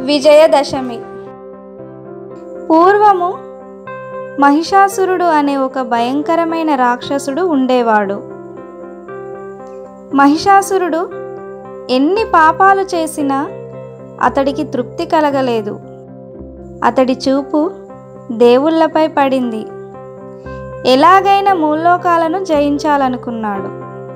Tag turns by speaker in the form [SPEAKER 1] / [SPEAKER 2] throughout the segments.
[SPEAKER 1] విజయదశమి పూర్వము మహిషాసురుడు అనే ఒక భయంకరమైన రాక్షసుడు ఉండేవాడు మహిషాసురుడు ఎన్ని పాపాలు చేసినా అతడికి తృప్తి కలగలేదు అతడి చూపు దేవుళ్ళపై పడింది ఎలాగైనా మూల్లోకాలను జయించాలనుకున్నాడు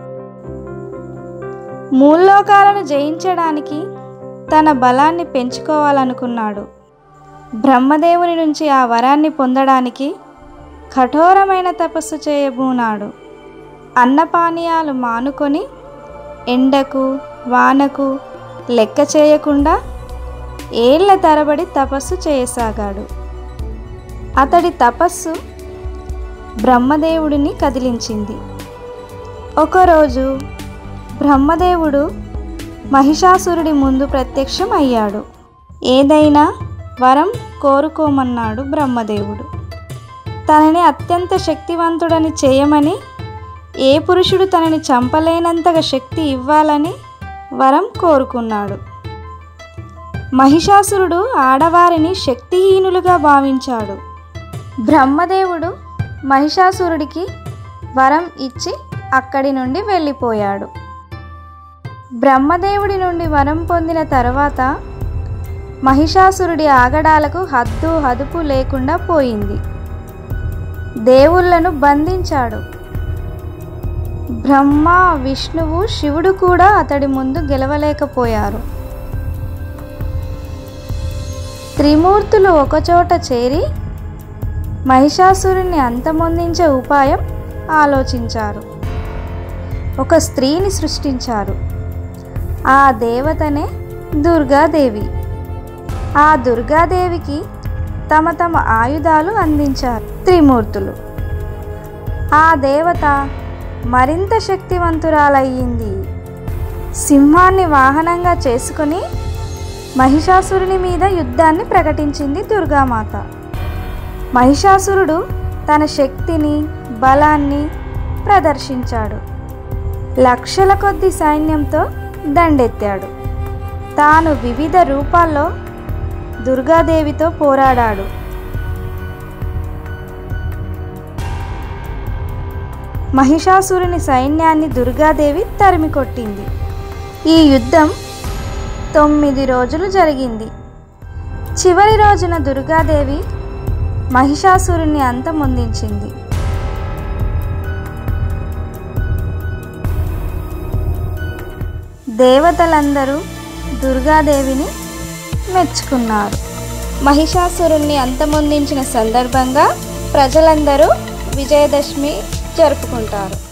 [SPEAKER 1] మూల్లోకాలను జయించడానికి తన బలాన్ని పెంచుకోవాలనుకున్నాడు బ్రహ్మదేవుని నుంచి ఆ వరాన్ని పొందడానికి కఠోరమైన తపస్సు చేయబూనాడు అన్నపానీయాలు మానుకొని ఎండకు వానకు లెక్క చేయకుండా ఏళ్ల తరబడి తపస్సు చేయసాగాడు అతడి తపస్సు బ్రహ్మదేవుడిని కదిలించింది ఒకరోజు బ్రహ్మదేవుడు మహిషాసురుడి ముందు ప్రత్యక్షం అయ్యాడు ఏదైనా వరం కోరుకోమన్నాడు బ్రహ్మదేవుడు తనని అత్యంత శక్తివంతుడని చేయమని ఏ పురుషుడు తనని చంపలేనంతగా శక్తి ఇవ్వాలని వరం కోరుకున్నాడు మహిషాసురుడు ఆడవారిని శక్తిహీనులుగా భావించాడు బ్రహ్మదేవుడు మహిషాసురుడికి వరం ఇచ్చి అక్కడి నుండి వెళ్ళిపోయాడు బ్రహ్మదేవుడి నుండి వరం పొందిన తర్వాత మహిషాసురుడి ఆగడాలకు హద్దు హదుపు లేకుండా పోయింది దేవుళ్ళను బంధించాడు బ్రహ్మ విష్ణువు శివుడు కూడా అతడి ముందు గెలవలేకపోయారు త్రిమూర్తులు ఒకచోట చేరి మహిషాసురుణ్ణి అంతమొందించే ఉపాయం ఆలోచించారు ఒక స్త్రీని సృష్టించారు ఆ దేవతనే దుర్గాదేవి ఆ దుర్గాదేవికి తమ తమ ఆయుధాలు అందించారు త్రిమూర్తులు ఆ దేవత మరింత శక్తివంతురాలయ్యింది సింహాన్ని వాహనంగా చేసుకుని మహిషాసురుని మీద యుద్ధాన్ని ప్రకటించింది దుర్గామాత మహిషాసురుడు తన శక్తిని బలాన్ని ప్రదర్శించాడు లక్షల కొద్ది సైన్యంతో దండెత్తాడు తాను వివిధ రూపాల్లో దుర్గాదేవితో పోరాడాడు మహిషాసురుని సైన్యాన్ని దుర్గాదేవి తరిమి కొట్టింది ఈ యుద్ధం తొమ్మిది రోజులు జరిగింది చివరి రోజున దుర్గాదేవి మహిషాసురుని అంతమొందించింది దేవతలందరూ దుర్గాదేవిని మెచ్చుకున్నారు మహిషాసురుణ్ణి అంతమొందించిన సందర్భంగా ప్రజలందరూ విజయదశమి జరుపుకుంటారు